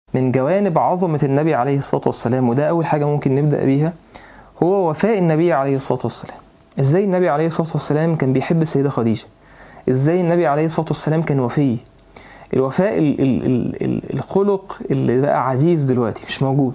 من جوانب عظمة النبي عليه الصلاة والسلام وده أول حاجة ممكن نبدأ بيها هو وفاء النبي عليه الصلاة والسلام إزاي النبي عليه الصلاة والسلام كان بيحب السيدة خديجة إزاي النبي عليه الصلاة والسلام كان وفي الوفاء ال ال ال ال الخلق اللي بقى عزيز دلوقتي مش موجود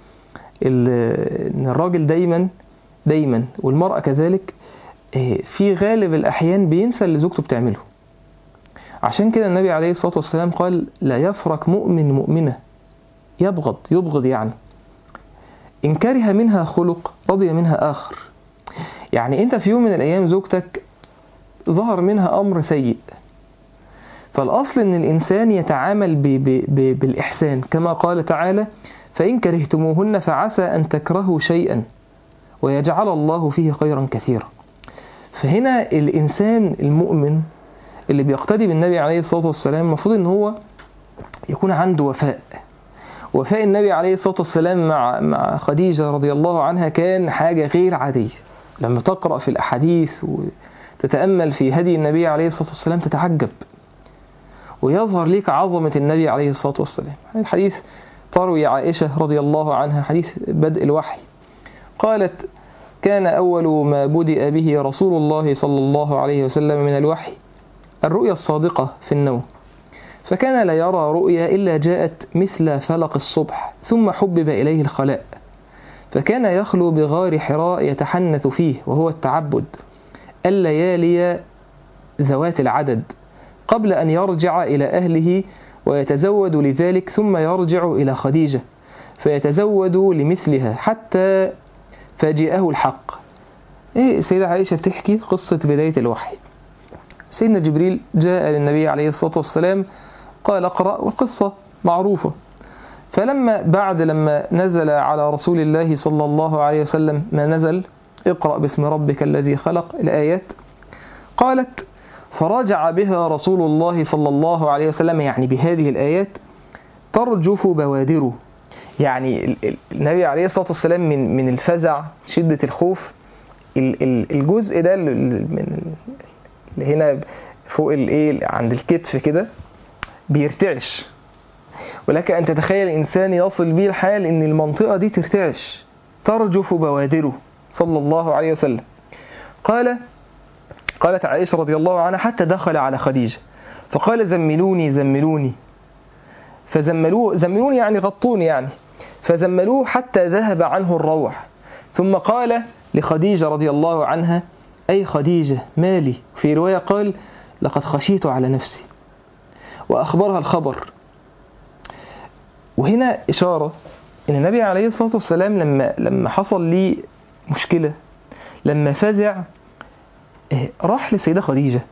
ان الراجل دايما دايما والمرأة كذلك في غالب الأحيان بينسى اللي زوجته بتعمله عشان كده النبي عليه الصلاة والسلام قال لا يفرق مؤمن مؤمنة يبغض يبغض يعني إن كره منها خلق رضي منها آخر يعني أنت في يوم من الأيام زوجتك ظهر منها أمر سيء فالأصل أن الإنسان يتعامل ب ب ب بالإحسان كما قال تعالى فإن كرهتموهن فعسى أن تكرهوا شيئا ويجعل الله فيه خيرا كثيرا فهنا الإنسان المؤمن اللي بيقتدي بالنبي عليه الصلاة والسلام المفروض أن هو يكون عنده وفاء وفاء النبي عليه الصلاة والسلام مع مع خديجة رضي الله عنها كان حاجة غير عادية لما تقرأ في الأحاديث وتتأمل في هدي النبي عليه الصلاة والسلام تتعجب ويظهر لك عظمة النبي عليه الصلاة والسلام الحديث تروي عائشة رضي الله عنها حديث بدء الوحي قالت كان أول ما بدأ به رسول الله صلى الله عليه وسلم من الوحي الرؤيا الصادقة في النوم فكان لا يرى رؤيا إلا جاءت مثل فلق الصبح ثم حبب إليه الخلاء فكان يخلو بغار حراء يتحنث فيه وهو التعبد الليالي ذوات العدد قبل أن يرجع إلى أهله ويتزود لذلك ثم يرجع إلى خديجة فيتزود لمثلها حتى فاجئه الحق إيه السيدة عائشة بتحكي قصة بداية الوحي سيدنا جبريل جاء للنبي عليه الصلاة والسلام قال اقرأ والقصة معروفة فلما بعد لما نزل على رسول الله صلى الله عليه وسلم ما نزل اقرأ باسم ربك الذي خلق الآيات قالت فراجع بها رسول الله صلى الله عليه وسلم يعني بهذه الآيات ترجف بوادره يعني النبي عليه الصلاة والسلام من من الفزع شدة الخوف الجزء ده من اللي هنا فوق الايه عند الكتف كده بيرتعش ولك أن تتخيل الإنسان يصل به الحال أن المنطقة دي ترتعش ترجف بوادره صلى الله عليه وسلم قال قالت عائشة رضي الله عنها حتى دخل على خديجة فقال زملوني زملوني فزملوه زملوني يعني غطوني يعني فزملوه حتى ذهب عنه الروح ثم قال لخديجة رضي الله عنها أي خديجة مالي في رواية قال لقد خشيت على نفسي وأخبرها الخبر وهنا إشارة إن النبي عليه الصلاة والسلام لما لما حصل لي مشكلة لما فزع راح للسيدة خديجة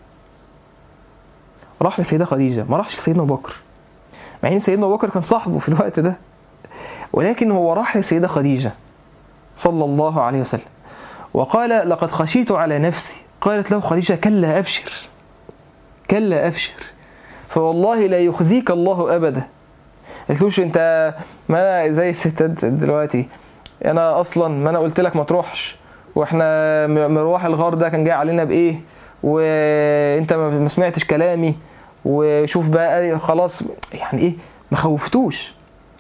راح للسيدة خديجة ما راحش لسيدنا أبو بكر مع إن سيدنا أبو بكر كان صاحبه في الوقت ده ولكن هو راح للسيدة خديجة صلى الله عليه وسلم وقال لقد خشيت على نفسي قالت له خديجة كلا أبشر كلا أبشر فوالله لا يخزيك الله أبدا قلتلوش انت ما زي الستات دلوقتي انا اصلا ما انا قلت لك ما تروحش واحنا مروح الغار ده كان جاي علينا بايه وانت ما سمعتش كلامي وشوف بقى خلاص يعني ايه ما خوفتوش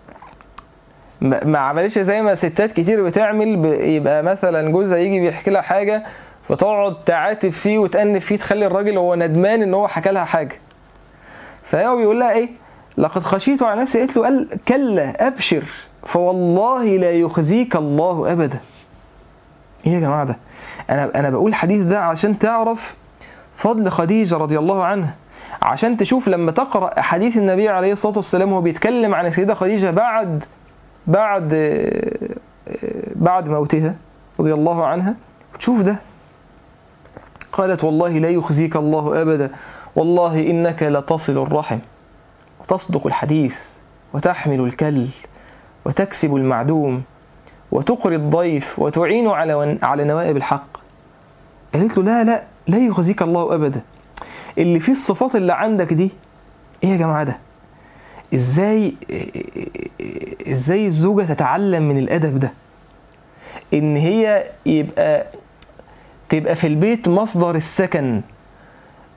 ما عملتش زي ما ستات كتير بتعمل يبقى مثلا جوزها يجي بيحكي لها حاجه فتقعد تعاتب فيه وتأنف فيه تخلي الراجل هو ندمان ان هو حكى لها حاجه فهو بيقول لها ايه لقد خشيت على نفسي قالت له قال كلا ابشر فوالله لا يخزيك الله ابدا ايه يا جماعه ده انا انا بقول الحديث ده عشان تعرف فضل خديجه رضي الله عنها عشان تشوف لما تقرا حديث النبي عليه الصلاه والسلام وهو بيتكلم عن السيده خديجه بعد بعد بعد موتها رضي الله عنها تشوف ده قالت والله لا يخزيك الله ابدا والله انك لتصل الرحم وتصدق الحديث وتحمل الكل وتكسب المعدوم وتقري الضيف وتعين على على نوائب الحق قالت له لا لا لا يخزيك الله ابدا اللي فيه الصفات اللي عندك دي ايه يا جماعه ده ازاي ازاي الزوجه تتعلم من الادب ده ان هي يبقى تبقى في البيت مصدر السكن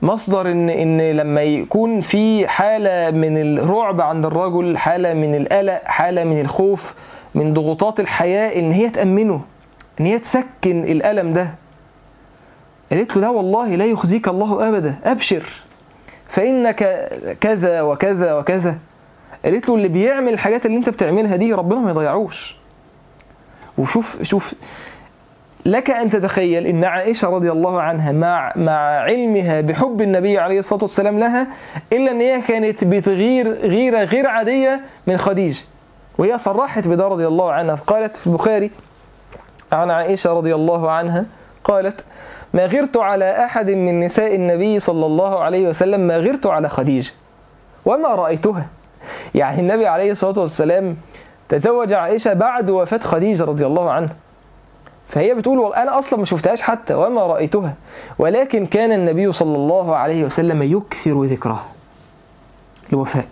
مصدر ان ان لما يكون في حاله من الرعب عند الرجل حاله من القلق حاله من الخوف من ضغوطات الحياه ان هي تامنه ان هي تسكن الالم ده قالت له لا والله لا يخزيك الله ابدا ابشر فانك كذا وكذا وكذا قالت له اللي بيعمل الحاجات اللي انت بتعملها دي ربنا ما يضيعوش وشوف شوف لك ان تتخيل ان عائشه رضي الله عنها مع مع علمها بحب النبي عليه الصلاه والسلام لها الا ان هي كانت بتغير غيره غير عاديه من خديجه وهي صرحت بده رضي الله عنها قالت في البخاري عن عائشه رضي الله عنها قالت ما غرت على احد من نساء النبي صلى الله عليه وسلم ما غرت على خديجه وما رايتها يعني النبي عليه الصلاه والسلام تزوج عائشه بعد وفاه خديجه رضي الله عنها فهي بتقول انا اصلا ما شفتهاش حتى وما رايتها ولكن كان النبي صلى الله عليه وسلم يكثر ذكرها الوفاء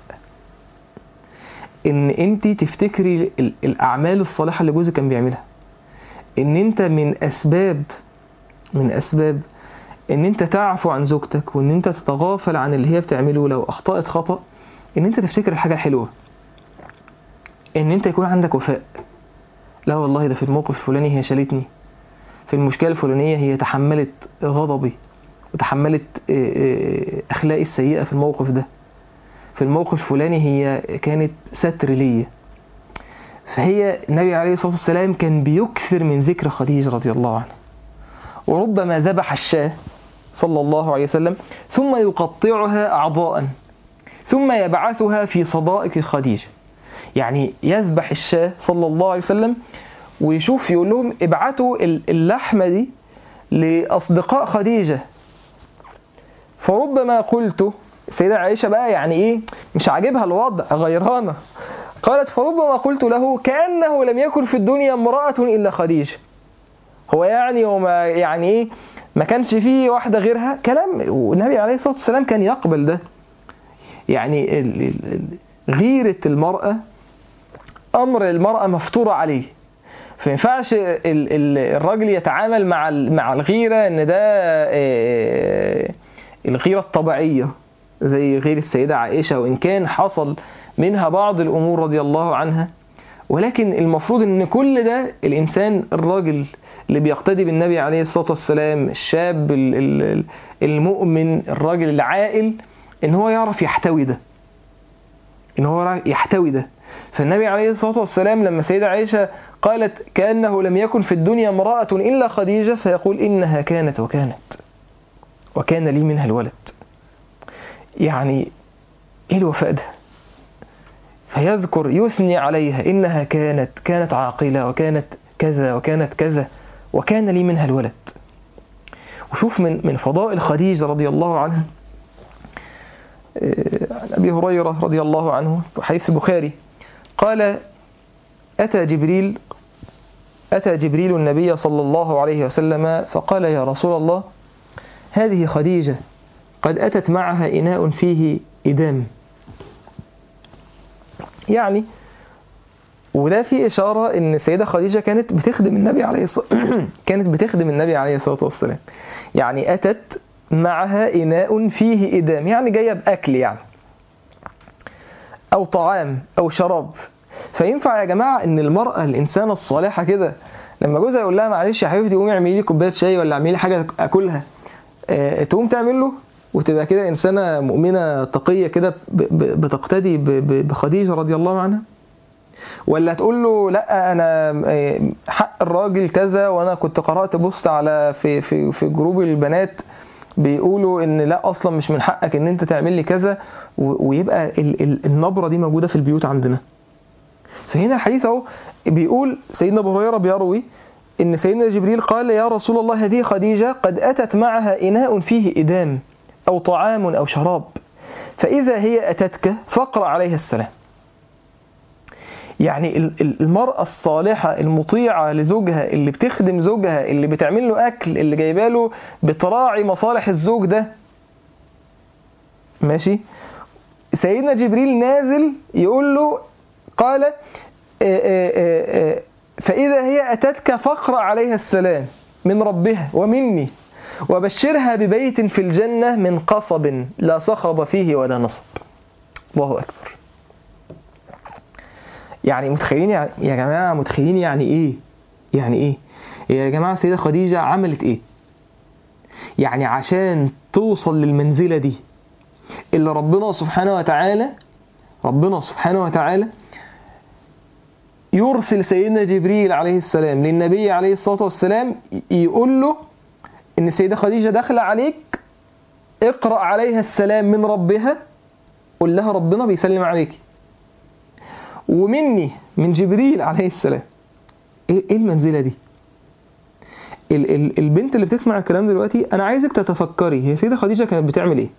ان انت تفتكري الاعمال الصالحه اللي جوزك كان بيعملها ان انت من اسباب من اسباب ان انت تعفو عن زوجتك وان انت تتغافل عن اللي هي بتعمله لو اخطات خطا ان انت تفتكر الحاجه الحلوه ان انت يكون عندك وفاء لا والله ده في الموقف الفلاني هي شالتني في المشكلة الفلانية هي تحملت غضبي وتحملت أخلاقي السيئة في الموقف ده في الموقف الفلاني هي كانت ستر ليا فهي النبي عليه الصلاة والسلام كان بيكثر من ذكر خديجة رضي الله عنها وربما ذبح الشاة صلى الله عليه وسلم ثم يقطعها أعضاء ثم يبعثها في صدائق خديجة يعني يذبح الشاة صلى الله عليه وسلم ويشوف يقول لهم ابعتوا اللحمة دي لأصدقاء خديجة فربما قلت سيدة عائشة بقى يعني ايه مش عاجبها الوضع غيرانة قالت فربما قلت له كأنه لم يكن في الدنيا امرأة إلا خديجة هو يعني وما يعني ايه ما كانش فيه واحدة غيرها كلام والنبي عليه الصلاة والسلام كان يقبل ده يعني ال ال غيرة المرأة امر المراه مفطوره عليه فما ينفعش الراجل يتعامل مع مع الغيره ان ده الغيره الطبيعيه زي غير السيده عائشه وان كان حصل منها بعض الامور رضي الله عنها ولكن المفروض ان كل ده الانسان الراجل اللي بيقتدي بالنبي عليه الصلاه والسلام الشاب المؤمن الراجل العاقل ان هو يعرف يحتوي ده ان هو يحتوي ده فالنبي عليه الصلاة والسلام لما سيدة عائشة قالت كأنه لم يكن في الدنيا امرأة إلا خديجة فيقول إنها كانت وكانت وكان لي منها الولد يعني إيه الوفاء ده فيذكر يثني عليها إنها كانت كانت عاقلة وكانت كذا وكانت كذا وكان لي منها الولد وشوف من من فضائل خديجة رضي الله عنها عن أبي هريرة رضي الله عنه حيث البخاري قال أتى جبريل أتى جبريل النبي صلى الله عليه وسلم فقال يا رسول الله هذه خديجة قد أتت معها إناء فيه إدام يعني وده في إشارة إن السيدة خديجة كانت بتخدم النبي عليه الصلاة كانت بتخدم النبي عليه الصلاة والسلام يعني أتت معها إناء فيه إدام يعني جاية بأكل يعني أو طعام أو شراب فينفع يا جماعة إن المرأة الإنسانة الصالحة كده لما جوزها يقول لها معلش يا حبيبتي قومي اعملي لي كوباية شاي ولا اعملي لي حاجة أكلها أه تقوم تعمل له وتبقى كده إنسانة مؤمنة تقية كده بتقتدي بخديجة رضي الله عنها ولا تقول له لا انا حق الراجل كذا وانا كنت قرات بوست على في في في جروب البنات بيقولوا ان لا اصلا مش من حقك ان انت تعمل لي كذا ويبقى ال ال النبره دي موجوده في البيوت عندنا فهنا الحديث اهو بيقول سيدنا ابو هريره بيروي ان سيدنا جبريل قال يا رسول الله هذه خديجه قد اتت معها اناء فيه ادام او طعام او شراب فاذا هي اتتك فاقرا عليها السلام يعني المرأة الصالحة المطيعة لزوجها اللي بتخدم زوجها اللي بتعمل له أكل اللي جايبه له بتراعي مصالح الزوج ده ماشي سيدنا جبريل نازل يقول له قال فإذا هي أتتك فاقرأ عليها السلام من ربها ومني وبشرها ببيت في الجنة من قصب لا صخب فيه ولا نصب الله أكبر يعني متخيلين يعني يا جماعة متخيلين يعني إيه يعني إيه يا جماعة السيدة خديجة عملت إيه يعني عشان توصل للمنزلة دي اللي ربنا سبحانه وتعالى ربنا سبحانه وتعالى يرسل سيدنا جبريل عليه السلام للنبي عليه الصلاة والسلام يقول له إن السيدة خديجة داخلة عليك اقرأ عليها السلام من ربها قل لها ربنا بيسلم عليك ومني من جبريل عليه السلام ايه إيه المنزلة دي ال- ال- البنت اللي بتسمع الكلام دلوقتي انا عايزك تتفكري هي سيدة خديجة كانت بتعمل ايه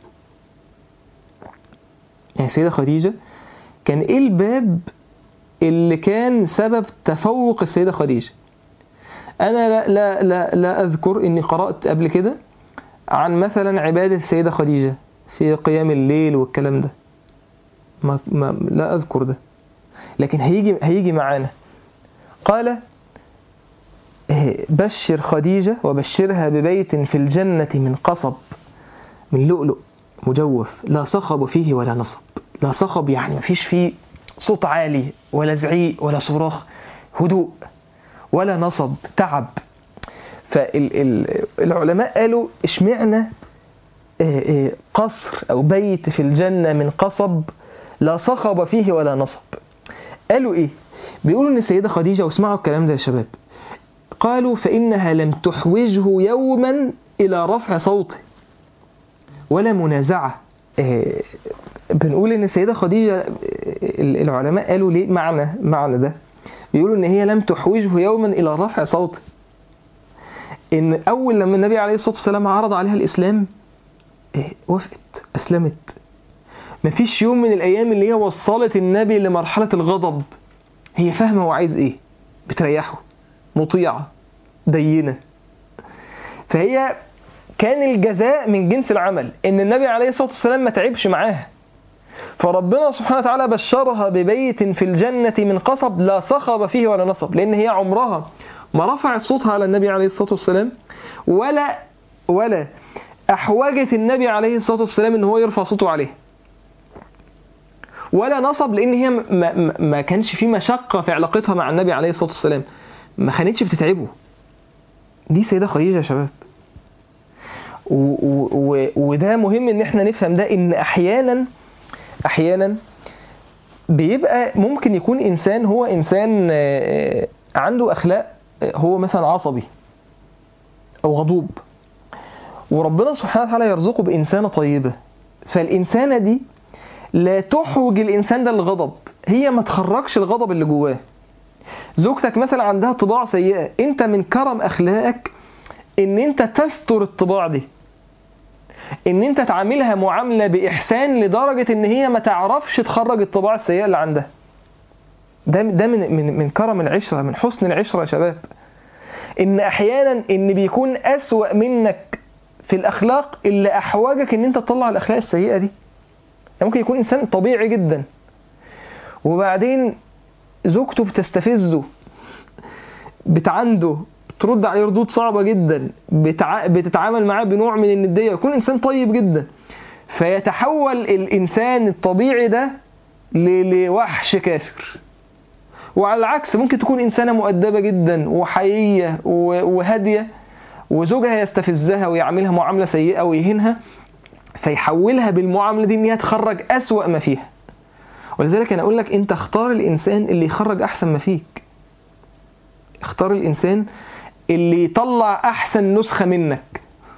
يعني سيدة خديجة كان ايه الباب اللي كان سبب تفوق السيدة خديجة انا لا لا لا, لا اذكر اني قرأت قبل كده عن مثلا عبادة السيدة خديجة في قيام الليل والكلام ده ما ما لا اذكر ده لكن هيجي هيجي معانا قال إيه، بشر خديجة وبشرها ببيت في الجنة من قصب من لؤلؤ مجوف لا صخب فيه ولا نصب لا صخب يعني مفيش فيه صوت عالي ولا زعيق ولا صراخ هدوء ولا نصب تعب فالعلماء قالوا اشمعنى آه، آه، قصر أو بيت في الجنة من قصب لا صخب فيه ولا نصب قالوا إيه بيقولوا إن السيدة خديجة واسمعوا الكلام ده يا شباب قالوا فإنها لم تحوجه يوما إلى رفع صوته ولا منازعة آه، بنقول إن السيدة خديجة آه، العلماء قالوا ليه معنى معنى ده بيقولوا إن هي لم تحوجه يوما إلى رفع صوته إن أول لما النبي عليه الصلاة والسلام عرض عليها الإسلام آه، وافقت أسلمت مفيش يوم من الأيام اللي هي وصلت النبي لمرحلة الغضب هي فاهمة هو عايز إيه بتريحه مطيعة دينة فهي كان الجزاء من جنس العمل ان النبي عليه الصلاة والسلام ما تعبش معاها فربنا سبحانه وتعالى بشرها ببيت في الجنة من قصب لا صخب فيه ولا نصب لان هي عمرها ما رفعت صوتها على النبي عليه الصلاة والسلام ولا ولا احوجت النبي عليه الصلاة والسلام ان هو يرفع صوته عليه ولا نصب لان هي ما, ما, ما كانش في مشقة في علاقتها مع النبي عليه الصلاة والسلام ما كانتش بتتعبه دي سيدة خديجة يا شباب و و و وده مهم ان احنا نفهم ده ان احيانا احيانا بيبقى ممكن يكون انسان هو انسان آه، عنده اخلاق آه، هو مثلا عصبي او غضوب وربنا سبحانه وتعالى يرزقه بانسانه طيبه فالانسانه دي لا تحوج الانسان ده للغضب هي ما تخرجش الغضب اللي جواه زوجتك مثلا عندها طباع سيئة انت من كرم اخلاقك ان انت تستر الطباع دي ان انت تعاملها معاملة باحسان لدرجة ان هي ما تعرفش تخرج الطباع السيئة اللي عندها ده ده من من من كرم العشرة من حسن العشرة يا شباب ان احيانا ان بيكون اسوأ منك في الاخلاق اللي احوجك ان انت تطلع الاخلاق السيئة دي يعني ممكن يكون انسان طبيعي جدا وبعدين زوجته بتستفزه بتعنده ترد عليه ردود صعبة جدا بتع... بتتعامل معاه بنوع من الندية يكون إنسان طيب جدا فيتحول الإنسان الطبيعي ده ل... لوحش كاسر وعلى العكس ممكن تكون إنسانة مؤدبة جدا وحقيقية و... وهادية وزوجها يستفزها ويعملها معاملة سيئة ويهينها فيحولها بالمعاملة دي إن هي تخرج أسوأ ما فيها ولذلك انا اقول لك انت اختار الانسان اللي يخرج احسن ما فيك اختار الانسان اللي يطلع احسن نسخة منك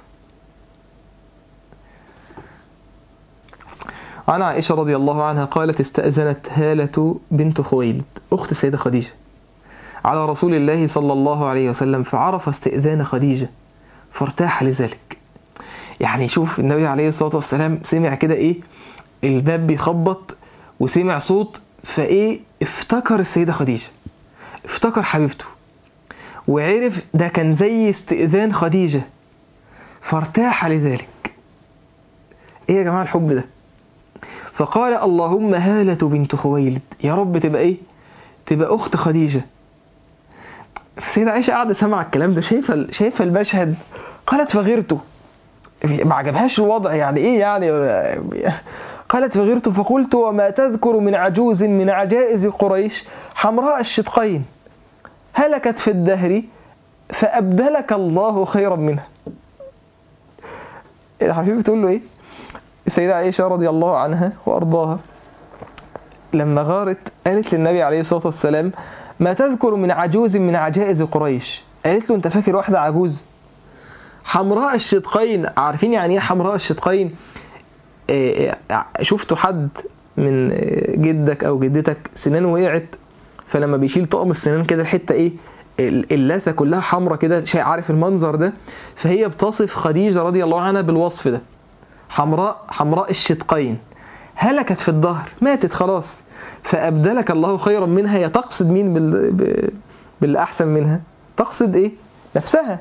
عن عائشة رضي الله عنها قالت استأذنت هالة بنت خويلد أخت السيدة خديجة على رسول الله صلى الله عليه وسلم فعرف استئذان خديجة فارتاح لذلك يعني شوف النبي عليه الصلاة والسلام سمع كده ايه الباب بيخبط وسمع صوت فايه افتكر السيدة خديجة افتكر حبيبته وعرف ده كان زي استئذان خديجة فارتاح لذلك ايه يا جماعة الحب ده فقال اللهم هالة بنت خويلد يا رب تبقى ايه تبقى اخت خديجة السيدة عائشة قاعدة سامعة الكلام ده شايفة شايفة المشهد قالت فغرت ما عجبهاش الوضع يعني ايه يعني قالت فغرت فقلت وما تذكر من عجوز من عجائز قريش حمراء الشدقين هلكت في الدهر فأبدلك الله خيرا منها الحبيب بتقول له ايه السيدة عائشة رضي الله عنها وأرضاها لما غارت قالت للنبي عليه الصلاة والسلام ما تذكر من عجوز من عجائز قريش قالت له انت فاكر واحدة عجوز حمراء الشدقين عارفين يعني ايه حمراء الشدقين إيه شفتوا حد من جدك او جدتك سنانه وقعت فلما بيشيل طقم السنان كده الحته ايه اللثه كلها حمراء كده شيء عارف المنظر ده فهي بتصف خديجه رضي الله عنها بالوصف ده حمراء حمراء الشدقين هلكت في الظهر ماتت خلاص فابدلك الله خيرا منها هي تقصد مين بال... بالاحسن منها تقصد ايه نفسها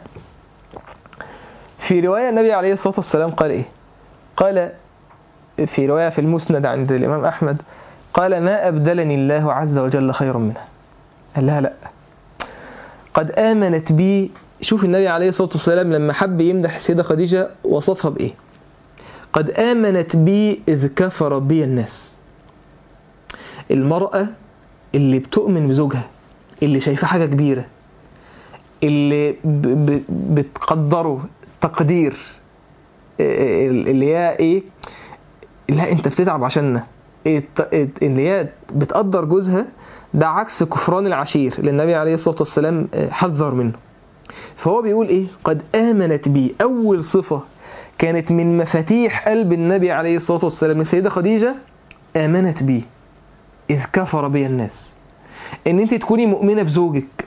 في روايه النبي عليه الصلاه والسلام قال ايه قال في روايه في المسند عند الامام احمد قال ما ابدلني الله عز وجل خيرا منها قال لها لا قد آمنت بي شوف النبي عليه الصلاة والسلام لما حب يمدح السيدة خديجة وصفها بإيه قد آمنت بي إذ كفر بي الناس المرأة اللي بتؤمن بزوجها اللي شايفاه حاجة كبيرة اللي ب ب بتقدره تقدير اللي هي ايه لا انت بتتعب عشاننا اللي هي بتقدر جوزها ده عكس كفران العشير اللي النبي عليه الصلاة والسلام حذر منه فهو بيقول ايه قد آمنت بي أول صفة كانت من مفاتيح قلب النبي عليه الصلاة والسلام السيدة خديجة آمنت بي إذ كفر بي الناس إن أنت تكوني مؤمنة بزوجك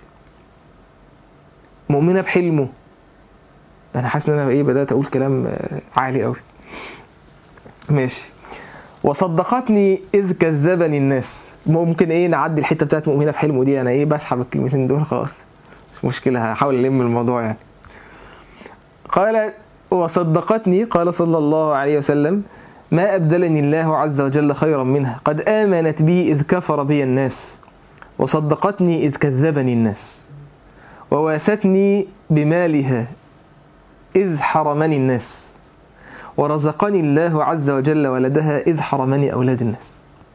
مؤمنة بحلمه أنا حاسس إن أنا إيه بدأت أقول كلام عالي قوي ماشي وصدقتني إذ كذبني الناس ممكن ايه نعدي الحته بتاعت مؤمنه في حلمه دي انا ايه بسحب الكلمتين دول خلاص مش مشكله هحاول الم الموضوع يعني قال وصدقتني قال صلى الله عليه وسلم ما أبدلني الله عز وجل خيرا منها قد آمنت بي إذ كفر بي الناس وصدقتني إذ كذبني الناس وواستني بمالها إذ حرمني الناس ورزقني الله عز وجل ولدها إذ حرمني أولاد الناس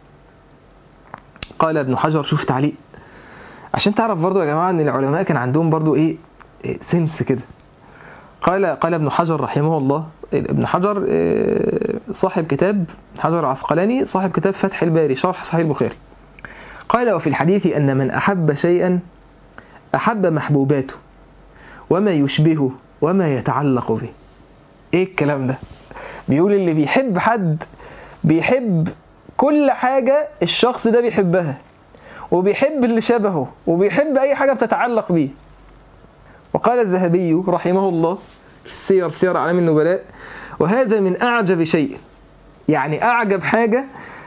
قال ابن حجر شوف تعليق عشان تعرف برضو يا جماعة ان العلماء كان عندهم برضو ايه, إيه سنس كده قال قال ابن حجر رحمه الله ابن حجر صاحب كتاب حجر العسقلاني صاحب كتاب فتح الباري شرح صحيح البخاري قال وفي الحديث أن من أحب شيئا أحب محبوباته وما يشبهه وما يتعلق به ايه الكلام ده بيقول اللي بيحب حد بيحب كل حاجة الشخص ده بيحبها وبيحب اللي شبهه وبيحب أي حاجة بتتعلق بيه وقال الذهبي رحمه الله سير سير أعلام النبلاء وهذا من أعجب شيء يعني أعجب حاجة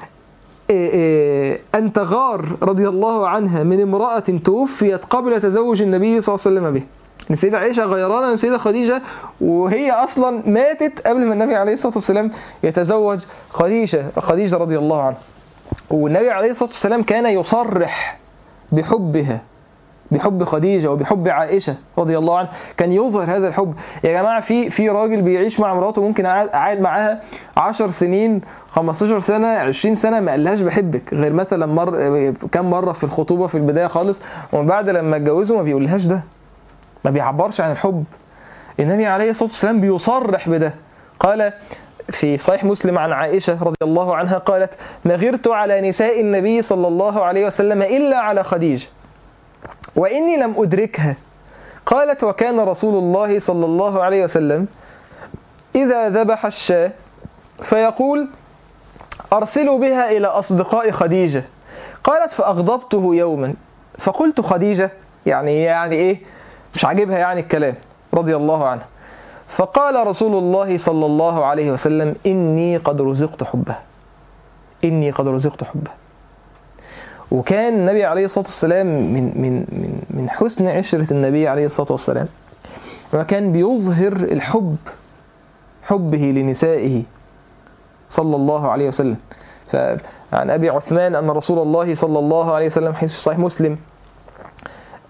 أن تغار رضي الله عنها من امرأة توفيت قبل تزوج النبي صلى الله عليه وسلم به السيدة عائشة غيرانة من السيدة خديجة وهي أصلا ماتت قبل ما النبي عليه الصلاة والسلام يتزوج خديجة خديجة رضي الله عنها والنبي عليه الصلاة والسلام كان يصرح بحبها بحب خديجة وبحب عائشة رضي الله عنها كان يظهر هذا الحب يا جماعة في في راجل بيعيش مع مراته ممكن قاعد معاها 10 سنين 15 سنة 20 سنة ما قالهاش بحبك غير مثلا مر كم مرة في الخطوبة في البداية خالص ومن بعد لما اتجوزوا ما بيقولهاش ده ما بيعبرش عن الحب النبي عليه الصلاة والسلام بيصرح بده قال في صحيح مسلم عن عائشة رضي الله عنها قالت ما غرت على نساء النبي صلى الله عليه وسلم إلا على خديجة وإني لم أدركها قالت وكان رسول الله صلى الله عليه وسلم إذا ذبح الشاة فيقول أرسلوا بها إلى أصدقاء خديجة قالت فأغضبته يوما فقلت خديجة يعني يعني إيه مش عاجبها يعني الكلام رضي الله عنها فقال رسول الله صلى الله عليه وسلم إني قد رزقت حبها إني قد رزقت حبها وكان النبي عليه الصلاة والسلام من من من من حسن عشرة النبي عليه الصلاة والسلام وكان بيظهر الحب حبه لنسائه صلى الله عليه وسلم فعن أبي عثمان أن رسول الله صلى الله عليه وسلم حيث صحيح مسلم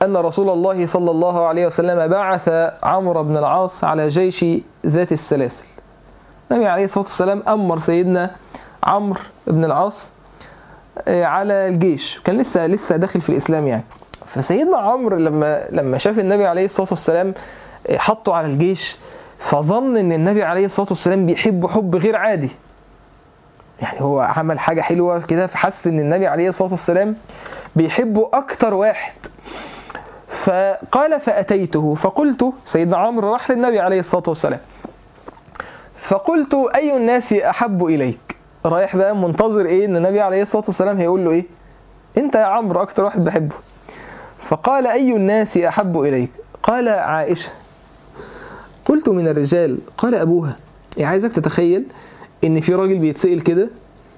أن رسول الله صلى الله عليه وسلم بعث عمرو بن العاص على جيش ذات السلاسل النبي عليه الصلاة والسلام أمر سيدنا عمرو بن العاص على الجيش كان لسه لسه داخل في الإسلام يعني فسيدنا عمرو لما لما شاف النبي عليه الصلاة والسلام حطه على الجيش فظن ان النبي عليه الصلاة والسلام بيحبه حب غير عادي يعني هو عمل حاجة حلوة كده فحس ان النبي عليه الصلاة والسلام بيحبه أكتر واحد فقال فأتيته فقلت سيدنا عمرو راح للنبي عليه الصلاة والسلام فقلت أي الناس أحب إليك رايح بقى منتظر إيه إن النبي عليه الصلاة والسلام هيقول له إيه أنت يا عمرو أكتر واحد بحبه فقال أي الناس أحب إليك قال عائشة قلت من الرجال قال أبوها يعني عايزك تتخيل إن في راجل بيتسأل كده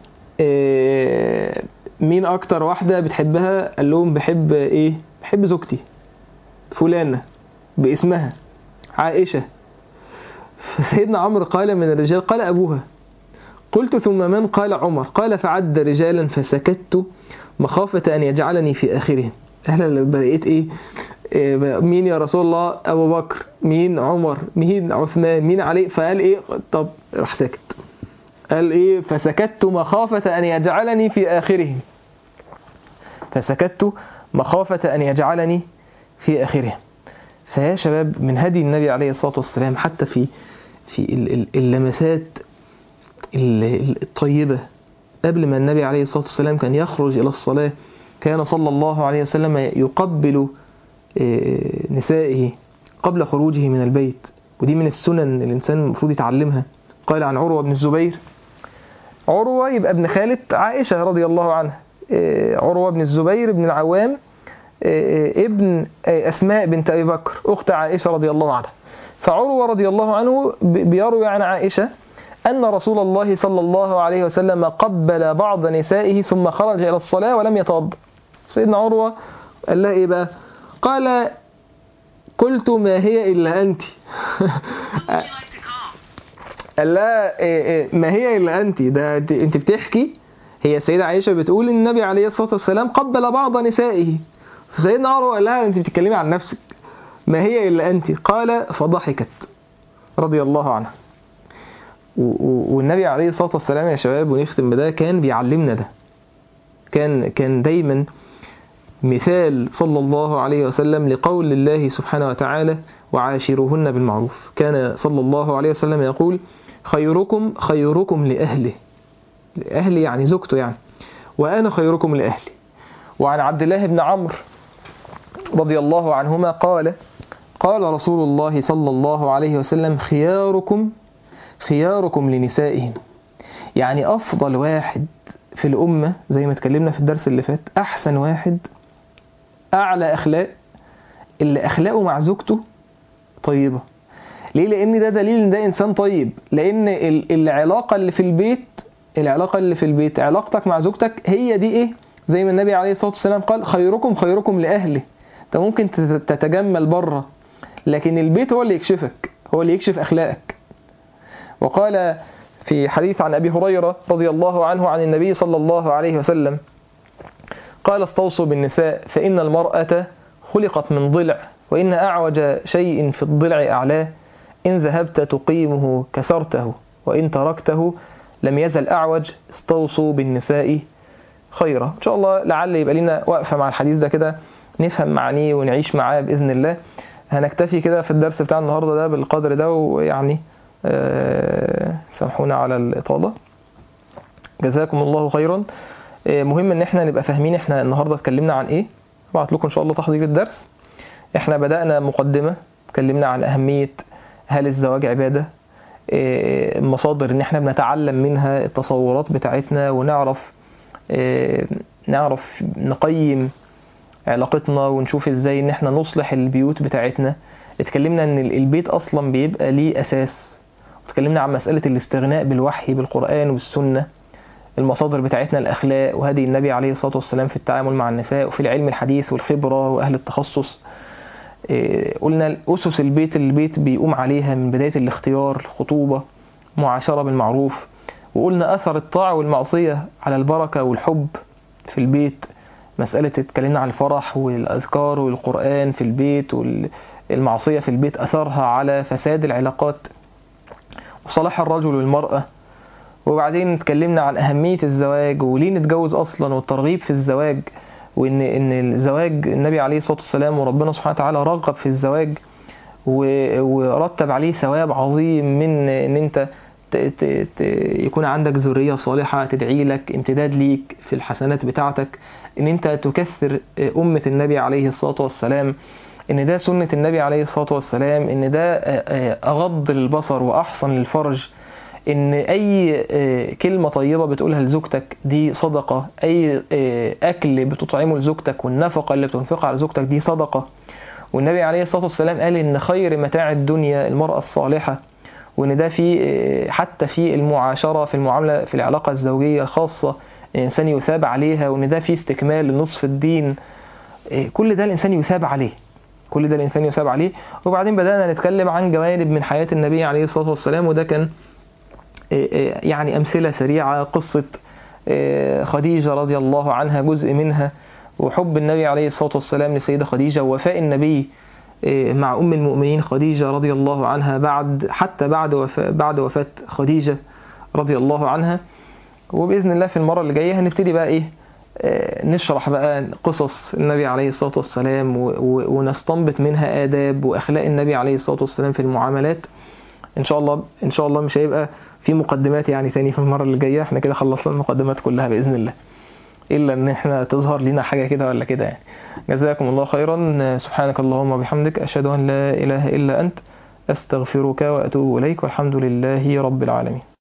إيه مين أكتر واحدة بتحبها قال لهم بحب إيه بحب زوجتي فلانة باسمها عائشة فسيدنا عمرو قال من الرجال قال أبوها قلت ثم من قال عمر قال فعد رجالا فسكت مخافة أن يجعلني في آخرهم أهلا لما لقيت إيه مين يا رسول الله أبو بكر مين عمر مين عثمان مين علي فقال إيه طب راح ساكت قال إيه فسكت مخافة أن يجعلني في آخرهم فسكت مخافة أن يجعلني في آخرهم فيا شباب من هدي النبي عليه الصلاة والسلام حتى في في اللمسات الطيبة قبل ما النبي عليه الصلاة والسلام كان يخرج إلى الصلاة كان صلى الله عليه وسلم يقبل نسائه قبل خروجه من البيت ودي من السنن الإنسان المفروض يتعلمها قال عن عروة بن الزبير عروة يبقى ابن خالة عائشة رضي الله عنها عروة بن الزبير بن العوام ابن أسماء بنت أبي بكر أخت عائشة رضي الله عنها فعروة رضي الله عنه بيروي عن عائشة أن رسول الله صلى الله عليه وسلم قبل بعض نسائه ثم خرج إلى الصلاة ولم يتوضأ سيدنا عروة قال لها إيه بقى قال قلت ما هي إلا أنت قال لها إيه إيه ما هي إلا أنت ده أنت بتحكي هي السيدة عائشة بتقول إن النبي عليه الصلاة والسلام قبل بعض نسائه فسيدنا عروة قال لها أنت بتتكلمي عن نفسك ما هي إلا أنت قال فضحكت رضي الله عنها والنبي عليه الصلاة والسلام يا شباب ونختم بده كان بيعلمنا ده كان كان دايما مثال صلى الله عليه وسلم لقول الله سبحانه وتعالى وعاشروهن بالمعروف كان صلى الله عليه وسلم يقول خيركم خيركم لأهله أهلي يعني زوجته يعني وأنا خيركم لأهلي وعن عبد الله بن عمرو رضي الله عنهما قال قال رسول الله صلى الله عليه وسلم خياركم خياركم لنسائهم يعني أفضل واحد في الأمة زي ما اتكلمنا في الدرس اللي فات أحسن واحد أعلى أخلاق اللي أخلاقه مع زوجته طيبة ليه؟ لأن ده دليل إن ده إنسان طيب لأن العلاقة اللي في البيت العلاقة اللي في البيت علاقتك مع زوجتك هي دي إيه؟ زي ما النبي عليه الصلاة والسلام قال خيركم خيركم لأهله أنت ممكن تتجمل بره لكن البيت هو اللي يكشفك هو اللي يكشف أخلاقك وقال في حديث عن أبي هريرة رضي الله عنه عن النبي صلى الله عليه وسلم قال استوصوا بالنساء فإن المرأة خلقت من ضلع وإن أعوج شيء في الضلع أعلاه إن ذهبت تقيمه كسرته وإن تركته لم يزل أعوج استوصوا بالنساء خيرا إن شاء الله لعل يبقى لنا وقفة مع الحديث ده كده نفهم معانيه ونعيش معاه بإذن الله هنكتفي كده في الدرس بتاع النهاردة ده بالقدر ده ويعني أه سامحونا على الإطالة جزاكم الله خيرا أه مهم ان احنا نبقى فاهمين احنا النهاردة اتكلمنا عن ايه بعت لكم ان شاء الله تحضير الدرس احنا بدأنا مقدمة اتكلمنا عن أهمية هل الزواج عبادة أه مصادر ان احنا بنتعلم منها التصورات بتاعتنا ونعرف نعرف نقيم علاقتنا ونشوف ازاي ان احنا نصلح البيوت بتاعتنا اتكلمنا ان البيت اصلا بيبقى ليه اساس اتكلمنا عن مسألة الاستغناء بالوحي بالقرآن والسنة المصادر بتاعتنا الأخلاق وهدي النبي عليه الصلاة والسلام في التعامل مع النساء وفي العلم الحديث والخبرة وأهل التخصص قلنا أسس البيت اللي البيت بيقوم عليها من بداية الاختيار الخطوبة معاشرة بالمعروف وقلنا أثر الطاعة والمعصية على البركة والحب في البيت مسألة اتكلمنا عن الفرح والأذكار والقرآن في البيت والمعصية في البيت أثرها على فساد العلاقات وصلاح الرجل والمرأة وبعدين اتكلمنا عن أهمية الزواج وليه نتجوز أصلا والترغيب في الزواج وإن إن الزواج النبي عليه الصلاة والسلام وربنا سبحانه وتعالى رغب في الزواج و- ورتب عليه ثواب عظيم من إن أنت ت- ت- ت- يكون عندك ذرية صالحة تدعي لك امتداد ليك في الحسنات بتاعتك ان انت تكثر أمة النبي عليه الصلاة والسلام ان ده سنة النبي عليه الصلاة والسلام ان ده أغض للبصر وأحسن للفرج ان اي كلمة طيبة بتقولها لزوجتك دي صدقة اي اكل بتطعمه لزوجتك والنفقة اللي بتنفقها على زوجتك دي صدقة والنبي عليه الصلاة والسلام قال ان خير متاع الدنيا المرأة الصالحة وان ده في حتى في المعاشرة في المعاملة في العلاقة الزوجية خاصة الإنسان يثاب عليها وإن ده فيه استكمال لنصف الدين كل ده الإنسان يثاب عليه كل ده الإنسان يثاب عليه وبعدين بدأنا نتكلم عن جوانب من حياة النبي عليه الصلاة والسلام وده كان يعني أمثلة سريعة قصة خديجة رضي الله عنها جزء منها وحب النبي عليه الصلاة والسلام لسيدة خديجة ووفاء النبي مع أم المؤمنين خديجة رضي الله عنها بعد حتى بعد وفاة بعد وفاة خديجة رضي الله عنها وبإذن الله في المرة اللي جاية هنبتدي بقى إيه نشرح بقى قصص النبي عليه الصلاة والسلام ونستنبط منها آداب وأخلاق النبي عليه الصلاة والسلام في المعاملات إن شاء الله إن شاء الله مش هيبقى في مقدمات يعني تاني في المرة اللي جاية احنا كده خلصنا المقدمات كلها بإذن الله إلا إن احنا تظهر لنا حاجة كده ولا كده يعني جزاكم الله خيرا سبحانك اللهم وبحمدك أشهد أن لا إله إلا أنت أستغفرك وأتوب إليك والحمد لله رب العالمين